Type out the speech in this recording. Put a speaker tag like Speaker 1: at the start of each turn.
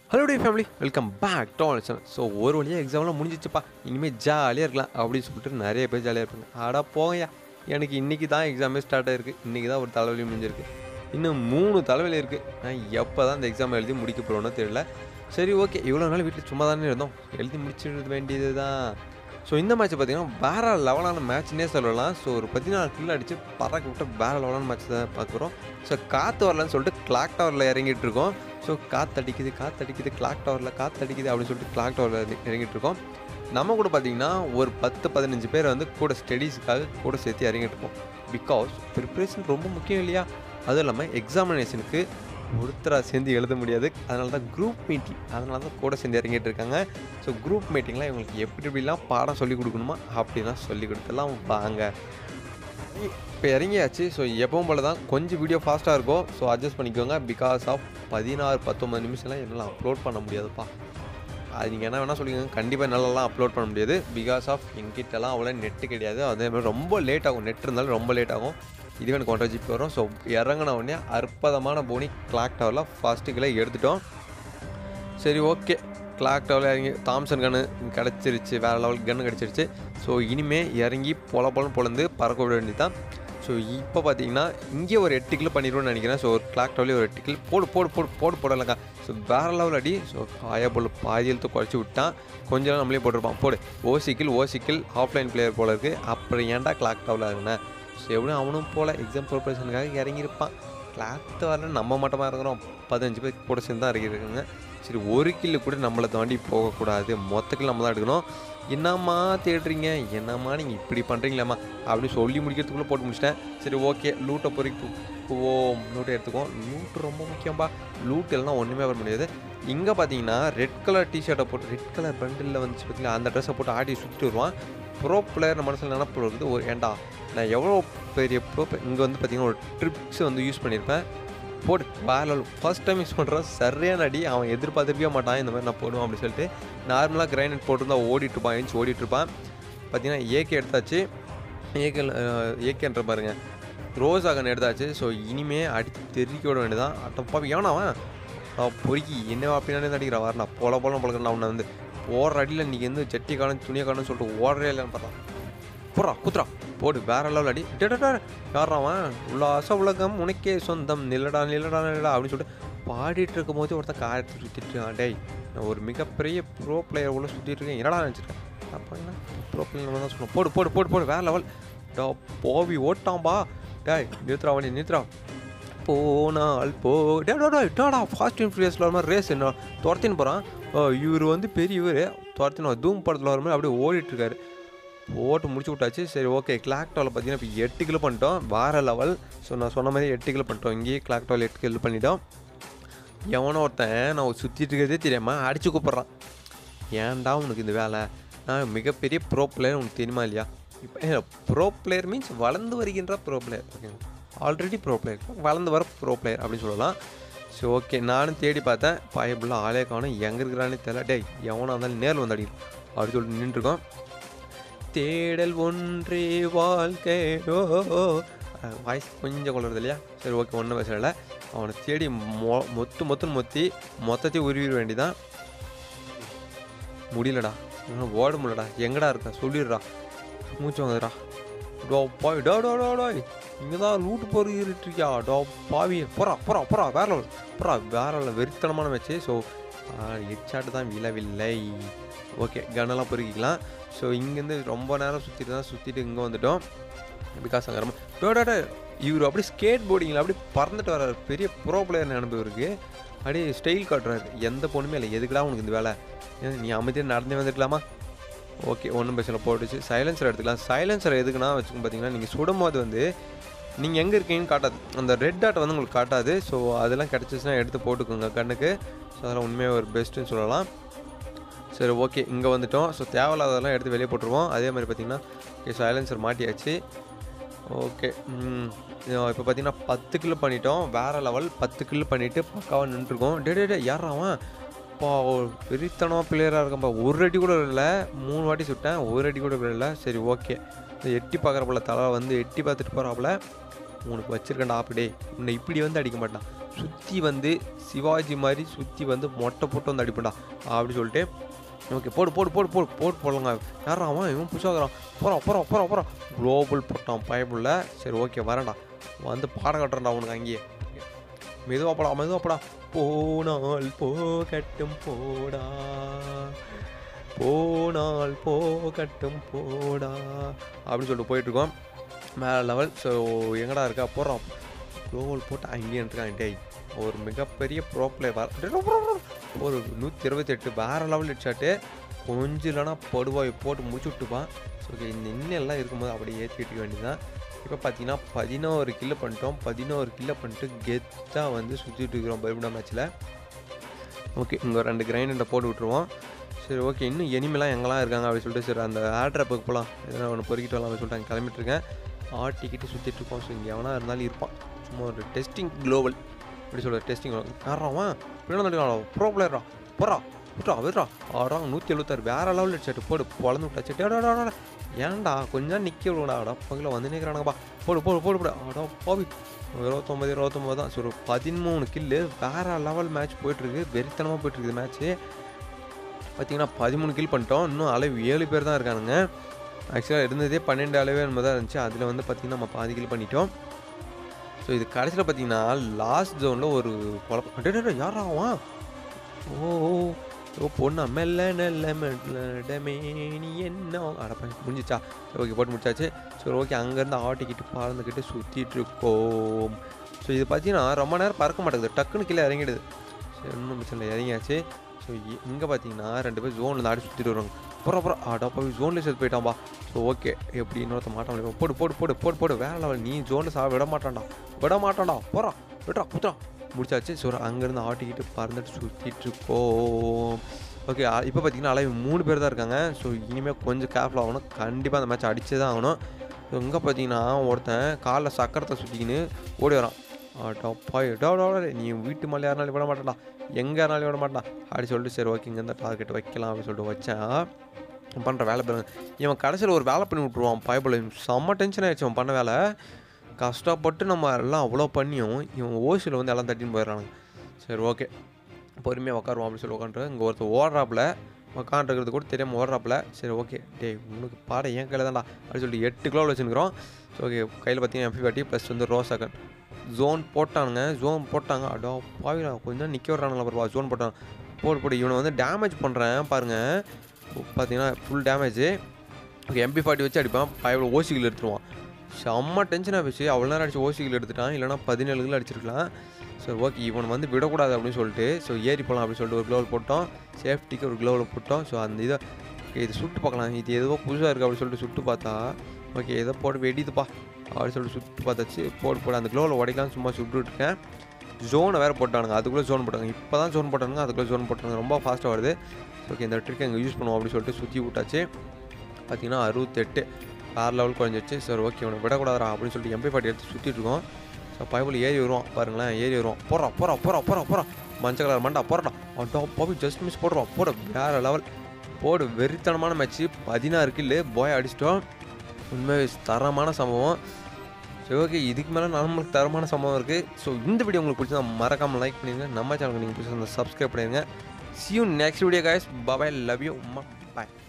Speaker 1: hello dear family welcome back to our channel so ஒரு வழியாக எக்ஸாம்லாம் முடிஞ்சிச்சுப்பா இனிமேல் ஜாலியாக இருக்கலாம் அப்படின்னு சொல்லிட்டு நிறைய பேர் ஜாலியாக இருப்பாங்க ஆடா போங்கய்யா எனக்கு இன்றைக்கி தான் எக்ஸாமே ஸ்டார்ட் ஆயிருக்கு இன்றைக்கி தான் ஒரு தலைவலி முடிஞ்சிருக்கு இன்னும் மூணு தலைவலி இருக்குது நான் எப்போ தான் இந்த எக்ஸாம் எழுதி முடிக்க போகிறோன்னு தெரியல சரி ஓகே இவ்வளோ நாள் வீட்டில் சும்மா தானே இருந்தோம் எழுதி முடிச்சிட வேண்டியது தான் ஸோ இந்த மேட்ச் பார்த்தீங்கன்னா வேற லெவலான மேட்ச்னே சொல்லலாம் ஸோ ஒரு பதினாலு கிலோ அடித்து பறக்க விட்டு வேற லெவலான மேட்ச் தான் பார்க்குறோம் ஸோ காற்று வரலன்னு சொல்லிட்டு கிளாக் டவரில் இறங்கிட்டு இருக்கோம் ஸோ காற்று அடிக்குது காற்று அடிக்குது கிளாக் டவரில் காற்று அடிக்குது அப்படின்னு சொல்லிட்டு கிளாக் டவரில் இறங்கிட்டு இருக்கோம் நம்ம கூட பார்த்தீங்கன்னா ஒரு பத்து பதினஞ்சு பேர் வந்து கூட ஸ்டடீஸுக்காக கூட சேர்த்து இறங்கிட்டு இருக்கோம் பிகாஸ் ப்ரிப்ரேஷன் ரொம்ப முக்கியம் இல்லையா அதுவும் இல்லாமல் எக்ஸாமினேஷனுக்கு ஒருத்தராக சேர்ந்து எழுத முடியாது அதனால தான் குரூப் மீட்டிங் அதனால தான் கூட சேர்ந்து இறங்கிட்டு இருக்காங்க ஸோ குரூப் மீட்டிங்கில் இவங்களுக்கு எப்படி எப்படிலாம் பாடம் சொல்லிக் கொடுக்கணுமா அப்படிலாம் சொல்லி கொடுத்துலாம் வாங்க இப்போ இறங்கியாச்சு ஸோ எப்பவும் போல தான் கொஞ்சம் வீடியோ ஃபாஸ்ட்டாக இருக்கும் ஸோ அட்ஜஸ்ட் பண்ணிக்கோங்க பிகாஸ் ஆஃப் பதினாறு பத்தொம்பது நிமிஷம்லாம் என்னால் அப்லோட் பண்ண முடியாதுப்பா அது நீங்கள் என்ன வேணால் சொல்லிக்கோங்க கண்டிப்பாக என்னாலலாம் அப்லோட் பண்ண முடியாது பிகாஸ் ஆஃப் எங்கிட்டலாம் அவ்வளோ நெட்டு கிடையாது அதே மாதிரி ரொம்ப லேட் ஆகும் நெட் இருந்தாலும் ரொம்ப லேட் ஆகும் இதுவே எனக்கு ஒன்றரை ஜிபி வரும் ஸோ இறங்கின உடனே அற்புதமான போனி கிளாக் டவரில் ஃபஸ்ட்டு கிலோ எடுத்துட்டோம் சரி ஓகே கிளாக் டவரில் இறங்கி தாம்சன் கன்று கிடச்சிருச்சு வேறு லெவல் கன்று கிடச்சிருச்சு ஸோ இனிமே இறங்கி பொல பொலம் பொழந்து பறக்க விட வேண்டியதான் ஸோ இப்போ பார்த்தீங்கன்னா இங்கே ஒரு எட்டு கிலோ பண்ணிடுவோம்னு நினைக்கிறேன் ஸோ ஒரு கிளாக் டவர்லேயே ஒரு எட்டு கிலோ போடு போடு போடு போடு போடலக்கா ஸோ வேறு லெவல் அடி ஸோ ஆயா போல் பாதி எழுத்து குறைச்சி விட்டான் கொஞ்ச நாள் நம்மளே போட்டிருப்பான் போடு ஓசிக்கில் ஓசிக்கில் ஆஃப்லைன் பிளேயர் போல இருக்குது அப்புறம் ஏன்டா கிளாக் டவரில் இருந்தேன் ஸோ எப்படியும் அவனும் போல் எக்ஸாம் ப்ரிப்பரேஷனுக்காக இறங்கியிருப்பான் கிளாத் வரல நம்ம மட்டுமா இருக்கிறோம் பதினஞ்சு பேர் கூட சேர்ந்து தான் இறங்கியிருக்காங்க சரி ஒரு கில்லு கூட நம்மளை தாண்டி போகக்கூடாது மொத்த கில் நம்ம தான் எடுக்கணும் என்னம்மா தேடுறீங்க என்னம்மா நீங்கள் இப்படி பண்ணுறீங்களாம்மா அப்படின்னு சொல்லி முடிக்கிறதுக்குள்ளே போட்டு முடிச்சிட்டேன் சரி ஓகே லூட்டை பொறிக்கு போவோம் லூட்டை எடுத்துக்குவோம் லூட் ரொம்ப முக்கியம்பா லூட் எல்லாம் ஒன்றுமே வர முடியாது இங்கே பார்த்தீங்கன்னா ரெட் கலர் டிஷர்ட்டை போட்டு ரெட் கலர் பண்டிலில் வந்துச்சு பார்த்தீங்களா அந்த ட்ரெஸ்ஸை போட்டு ஆடி சுற்றிட்டு வருவான் ப்ரோ பிளேயர் மனசில் நினப்பு இருக்குது ஒரு ஏண்டா நான் எவ்வளோ பெரிய ப்ரோ இங்கே வந்து பார்த்தீங்கன்னா ஒரு ட்ரிப்ஸ் வந்து யூஸ் பண்ணியிருப்பேன் போடு வேற ஃபர்ஸ்ட் டைம் யூஸ் பண்ணுறான் சரியான அடி அவன் எதிர்பார்த்துருக்கவே மாட்டான் இந்த மாதிரி நான் போடுவேன் அப்படின்னு சொல்லிட்டு நார்மலாக கிரைனட் போட்டிருந்தா ஓடிட்டு இருப்பான் எழுந்து ஓடிட்டு இருப்பான் பார்த்தீங்கன்னா ஏகே எடுத்தாச்சு ஏகே ஏகேன்ற பாருங்க ரோஸ் ஆகன் எடுத்தாச்சு ஸோ இனிமே அடித்து தெருக்கி விட வேண்டியதான் அட்டப்பா ஏவனாவன் பொறுக்கி என்ன பின்னாடி அடிக்கிறான் வரண்ணா போல போல பழக்கிறா உன்னை வந்து ஓடுற அடியில் இன்றைக்கி வந்து ஜட்டி காணும் துணியை காணும் சொல்லிட்டு ஓடுறே இல்லைன்னு பார்த்தா போடுறா குத்துறா போடு வேற லெவல் அடி டேடா யாராவன் உல்லாச உலகம் உனக்கே சொந்தம் நில்லடா நில்லடா நில்லடா அப்படின்னு சொல்லிட்டு பாடிட்டு இருக்கும் போது ஒருத்தன் காயத்தை சுற்றிட்டு டேய் நான் ஒரு மிகப்பெரிய ப்ரோ பிளேயர் உள்ள சுற்றிட்டு இருக்கேன் என்னடா நினச்சிருக்கேன் அப்போ என்ன ப்ரோ பிளேயர் தான் சொல்லுவோம் போடு போடு போடு போடு வேற லெவல் டா போவி ஓட்டாம்பா டேய் நிறுத்துறா வண்டி நிறுத்துறா போனால் போ டேடா ஃபாஸ்ட் அண்ட் ஃபியூரியஸில் வர மாதிரி ரேஸ் என்ன துரத்தின்னு போகிறான் இவர் வந்து பெரியவர் துரத்தின தூம் படத்தில் வர மாதிரி அப்படியே ஓடிட்டுருக்காரு போட்டு முடிச்சு விட்டாச்சு சரி ஓகே கிளாக் டாவில் பார்த்தீங்கன்னா இப்போ எட்டு கிலோ பண்ணிட்டோம் வேறு லெவல் ஸோ நான் சொன்ன மாதிரி எட்டு கிலோ பண்ணிட்டோம் இங்கேயே கிளாக் டாவில் எட்டு கிலோ பண்ணிட்டோம் எவனோ ஒருத்தன் நான் சுற்றிட்டு இருக்கிறதே தெரியாமல் அடிச்சு கூப்பிட்றான் ஏன்டா உனக்கு இந்த வேலை நான் மிகப்பெரிய ப்ரோ பிளேயர் உனக்கு தெரியுமா இல்லையா இப்போ ப்ரோ பிளேயர் மீன்ஸ் வளர்ந்து வருகின்ற ப்ரோ பிளேயர் ஓகேங்களா ஆல்ரெடி ப்ரோ பிளேயர் வளர்ந்து வர ப்ரோ பிளேயர் அப்படின்னு சொல்லலாம் ஸோ ஓகே நானும் தேடி பார்த்தேன் பயபுள்ள ஆளே காணும் எங்கே இருக்கிறானே தெரியல டேய் எவனாக இருந்தாலும் நேரில் வந்து அடிக்கணும் அப்படின்னு சொல்லிட்டு நின்றுருக்கோம் தேடல் ஒன்றே வாழ்க்கையோ வாய்ஸ் கொஞ்சம் கொள்றது இல்லையா சரி ஓகே ஒன்றும் பேசல அவனை தேடி மொ மொத்து மொத்தம் மொத்தி மொத்தத்தையும் உருவிட வேண்டிதான் முடியலடா ஓட முடியலடா எங்கடா இருக்க சொல்லிடுறா மூச்சு வாங்குதுடா டோ பாய் டோ டோ டோ டோய் இங்கே தான் லூட்டு போறிட்டு இருக்கியா டோ பாவி போறா போறா போறா வேற லெவல் போறா வேற லெவல் வெறித்தனமான மேட்ச்சு ஸோ ஹெட்ஷாட்டு தான் விழவில்லை ஓகே கன்னெல்லாம் பொறுக்கிக்கலாம் ஸோ இங்கேருந்து ரொம்ப நேரம் சுற்றிட்டு தான் சுற்றிட்டு இங்கே வந்துட்டோம் பிகாஸ் அங்கே ரொம்ப டோடா இவர் அப்படி ஸ்கேட் போர்டிங்கில் அப்படி பறந்துட்டு வர்றாரு பெரிய ப்ரோ பிளேயர் அனுபவம் இருக்குது அப்படியே ஸ்டைல் காட்டுறாரு எந்த பொண்ணுமே இல்லை எதுக்குடா உனக்கு இந்த வேலை நீ அமைதியாக நடந்தே வந்துருக்கலாமா ஓகே ஒன்றும் பிரச்சனை போட்டுச்சு சைலன்சர் எடுத்துக்கலாம் சைலன்சர் எதுக்குன்னா வச்சுக்கோங்க பார்த்தீங்கன்னா நீங்கள் சுடும்போது வந்து நீங்கள் எங்கே இருக்கீங்கன்னு காட்டாது அந்த ரெட் டாட் வந்து உங்களுக்கு காட்டாது ஸோ அதெல்லாம் கிடச்சிச்சுன்னா எடுத்து போட்டுக்கோங்க கண்ணுக்கு ஸோ அதெல்லாம் உண்மையாக ஒரு பெஸ்ட்டுன்னு சொல்லலாம் சரி ஓகே இங்கே வந்துட்டோம் ஸோ தேவையில்லாததெல்லாம் எடுத்து வெளியே போட்டுருவோம் அதே மாதிரி பார்த்தீங்கன்னா ஓகே சைலன்சர் மாட்டியாச்சு ஓகே இப்போ பார்த்தீங்கன்னா பத்து கிலோ பண்ணிட்டோம் வேறு லெவல் பத்து கிலோ பண்ணிவிட்டு பக்காவாக நின்றுருக்கோம் டே டே டே யாராவன் அப்பா வெறித்தனமாக பிளேயராக இருக்கம்பா ஒரு அடி கூட இல்லை மூணு வாட்டி சுட்டேன் ஒரு அடி கூட இல்லை சரி ஓகே எட்டி பார்க்குறப்பல தலை வந்து எட்டி பார்த்துட்டு போகிறாப்புல உனக்கு வச்சிருக்கேன்டா அப்படியே உன்னை இப்படி வந்து அடிக்க மாட்டான் சுற்றி வந்து சிவாஜி மாதிரி சுற்றி வந்து மொட்டை போட்டு வந்து அடிப்பண்டா அப்படி சொல்லிட்டு ஓகே போடு போடு போடு போடு போட்டு போடலாங்க யாரா அவன் இவன் புதுசாகிறான் போகிறான் போகிறான் போகிறான் போகிறான் குளோபல் போட்டான் பயப்புள்ள சரி ஓகே வரேன்டா வந்து பாடம் கட்டுறேன்டா அவனுக்கு அங்கேயே மெதுவா போடா மெதுவா போடா போனால் போகட்டும் போடா போனால் போகட்டும் போடா அப்படின்னு சொல்லிட்டு போயிட்டுருக்கோம் மேலே லெவல் ஸோ எங்கடா இருக்கா போடுறோம் குளோபல் போட்டு அங்கேயே இருக்கான் டேய் ஒரு மிகப்பெரிய ப்ரோ பிளேயர் ஒரு நூற்றி இருபத்தெட்டு வேறு லெவல் ஹெட்ஷாட்டு கொஞ்சம் இல்லைனா படுவாய் போட்டு முடிச்சு விட்டுப்பான் ஸோ ஓகே இந்த இன்னெல்லாம் இருக்கும்போது அப்படியே ஏற்றிட்டு வேண்டியதான் இப்போ பார்த்தீங்கன்னா பதினோரு கில்லு பண்ணிட்டோம் பதினோரு கில்லை பண்ணிட்டு கெத்தாக வந்து சுற்றிட்டு இருக்கிறோம் பைபிளா மேட்ச்சில் ஓகே இங்கே ரெண்டு கிரைண்டை போட்டு விட்ருவோம் சரி ஓகே இன்னும் எனிமெலாம் எங்கெல்லாம் இருக்காங்க அப்படின்னு சொல்லிட்டு சரி அந்த ஆட்ரப்புக்கு போகலாம் எதனா ஒன்று பொறுக்கிட்டு வரலாம் அப்படின்னு சொல்லிட்டு அங்கே கிளம்பிட்டு இருக்கேன் ஆட்டிக்கிட்டு சுற்றிட்டு இருக்கோம் ஸோ இங்கே எவனா இருந்தாலும் இருப்பான் சும்மா ஒரு டெஸ்டிங் குளோபல் அப்படி சொல்கிற டெஸ்டிங் யாராவன் பின்னாடி ப்ரோ பிளேயரா போறா விட்றா விட்றா ஆடா நூற்றி எழுபத்தாறு வேறு லெவலில் அடிச்சாட்டு போடு பொழந்து விட்டாச்சு டேடா ஏன்டா கொஞ்சம் நிற்க விடுடா அடா பங்கில் வந்து நிற்கிறானுங்கப்பா போடு போடு போடு போடு அடா போவி இருபத்தொம்பது இருபத்தொம்பது தான் சரி ஒரு பதிமூணு கில்லு வேறு லெவல் மேட்ச் போயிட்டுருக்கு வெறித்தனமாக போயிட்டுருக்குது மேட்ச்சு பார்த்தீங்கன்னா பதிமூணு கில் பண்ணிட்டோம் இன்னும் அளவு ஏழு பேர் தான் இருக்கானுங்க ஆக்சுவலாக இருந்ததே பன்னெண்டு அளவே நம்ம தான் இருந்துச்சு அதில் வந்து பார்த்திங்கன்னா நம்ம பாதி கில் பண்ணிட்டோம் ஸோ இது கடைசியில் பார்த்தீங்கன்னா லாஸ்ட் ஜோனில் ஒரு குழப்பம் யாரா அவன் ஓ ஓ, ஓ பொண்ணு மெல்ல நல்ல மெல்லடமே நீ என்ன அடப்பா முடிஞ்சிச்சா சரி ஓகே போட்டு முடிச்சாச்சு சரி ஓகே அங்கேருந்து ஆட்டிக்கிட்டு பறந்துக்கிட்டு சுற்றிட்டு இருக்கோம் ஸோ இது பார்த்தீங்கன்னா ரொம்ப நேரம் பறக்க மாட்டேங்குது டக்குன்னு கீழே இறங்கிடுது சரி ஒன்றும் பிரச்சனை இல்லை இறங்கியாச்சு ஸோ இங்கே பார்த்தீங்கன்னா ரெண்டு பேர் ஜோனில் ஆடி சுற்றிட்டு வருவாங்க அப்புறம் அப்புறம் ஆடா போய் ஜோனில் சேர்த்து போயிட்டான்பா ஸோ ஓகே எப்படி இன்னொருத்த மாட்ட முடியும் போடு போடு போடு போடு போடு வேற லெவல் நீ ஜோனில் சா விட மாட்டான்டா விட மாட்டான்டா போறா விட்றா குத்துறா முடிச்சாச்சு ஸோ அங்கேருந்து ஆட்டிக்கிட்டு பறந்துட்டு சுற்றிட்டு இருக்கோம் ஓகே இப்போ பார்த்தீங்கன்னா அளவு மூணு பேர் தான் இருக்காங்க ஸோ இனிமேல் கொஞ்சம் கேர்ஃபுல் ஆகணும் கண்டிப்பாக அந்த மேட்ச் அடிச்சே தான் ஆகணும் ஸோ இங்கே பார்த்தீங்கன்னா ஒருத்தன் காலில் சக்கரத்தை சுற்றிக்கின்னு ஓடி வரான் ஆட்டோப்பா எடா நீ வீட்டு மேலே யாருனாலும் விட மாட்டான்டா எங்கே யாருனாலும் விட மாட்டான் அப்படி சொல்லிட்டு சரி ஓகே இங்கேருந்து டார்கெட் வைக்கலாம் அப்படின்னு சொல்லிட்டு வச்சேன் பண்ணுற வேலை பாருங்க இவன் கடைசியில் ஒரு வேலை பண்ணி விட்ருவான் பயப்பில் செம்ம டென்ஷன் ஆயிடுச்சு அவன் பண்ண வேலை கஷ்டப்பட்டு நம்ம எல்லாம் அவ்வளோ பண்ணியும் இவன் ஓசியில் வந்து எல்லாம் தட்டின்னு போயிடுறானுங்க சரி ஓகே பொறுமையாக உட்காருவோம் அப்படின்னு சொல்லி உட்காந்துரு இங்கே ஒருத்தர் ஓடுறாப்புல உட்காந்துருக்கிறது கூட தெரியாமல் ஓடுறாப்புல சரி ஓகே டேய் உனக்கு பாட என் கையில் தான்டா அப்படின்னு சொல்லிட்டு எட்டு கிலோவில் வச்சுருக்கிறோம் ஸோ ஓகே கையில் பார்த்தீங்கன்னா எம்பி பாட்டி ப்ளஸ் வந்து ரோசாக்கன் ஜோன் போட்டானுங்க ஜோன் போட்டாங்க அடோ பாவிடா கொஞ்சம் நிற்க விட்றானுங்களா பரவா ஜோன் போட்டாங்க போடு போடு இவனை வந்து டேமேஜ் பண்ணுறேன் பாருங்கள் பார்த்தீங்கன்னா full damage okay MP forty வச்சு அடிப்பான் பயவில் ஓசிகள் எடுத்துருவான் செம்ம டென்ஷனாக போச்சு அவ்வளோ நேரம் அடிச்சு ஓசிகள் எடுத்துட்டான் இல்லைனா பதினேழு கிலோ அடிச்சிருக்கலாம் சரி ஓகே இவனை வந்து விடக்கூடாது அப்படின்னு சொல்லிட்டு ஸோ ஏறி போகலாம் அப்படின்னு சொல்லிட்டு ஒரு க்ளோவில் போட்டோம் சேஃப்டிக்கு ஒரு க்ளோவில் போட்டோம் ஸோ அந்த இதை ஓகே இது சுட்டு பார்க்கலாம் இது எதுவோ புதுசாக இருக்குது அப்படின்னு சொல்லிட்டு சுட்டு பார்த்தா ஓகே எதோ போட்டு வெடிதுப்பா அப்படின்னு சொல்லிட்டு சுட்டு பார்த்தாச்சு போட்டு போட அந்த க்ளோவில் உடைக்கலாம் சும்மா சுட்டுட்டு இருக்கேன் ஜோனை வேறு போட்டானுங்க அதுக்குள்ளே ஜோன் போட்டாங்க இப்போ தான் ஜோன் போட்டானுங்க அதுக்குள்ளே ஜோன் போட்டாங்க ரொம்ப ஃபாஸ்ட்டாக வருது ஓகே இந்த ட்ரிக் எங்கே யூஸ் பண்ணுவோம் அப்படின்னு சொல்லிட்டு சுற்றி விட்டாச்சு பார்த்தீங்கன்னா அறுபத்தெட்டு ஆறு லெவல் குறைஞ்சிச்சு சரி ஓகே இவனை விடக்கூடாதா அப்படின்னு சொல்லிட்டு எம்பி பாட்டி எடுத்து சுற்றிட்டு இருக்கோம் ஸோ பைபிள் ஏறி வருவான் பாருங்களேன் ஏறி வருவான் போகிறா போகிறா போகிறா போகிறா போகிறா மஞ்சள் கலர் மண்டா போடுறா அட்டோ பாபி ஜஸ்ட் மிஸ் போடுறோம் போட வேறு லெவல் போடு வெறித்தனமான மேட்ச்சு பதினாறு கில்லு போய் அடிச்சிட்டோம் உண்மையாக தரமான சம்பவம் சரி ஓகே இதுக்கு மேலே நம்மளுக்கு தரமான சம்பவம் இருக்குது ஸோ இந்த வீடியோ உங்களுக்கு பிடிச்சா மறக்காமல் லைக் பண்ணிடுங்க நம்ம சேனலுக்கு நீங்கள் பிடிச்சிருந்தா சப்ஸ்கிரைப் பண்ணிடுங்க see you next video guys bye bye love you bye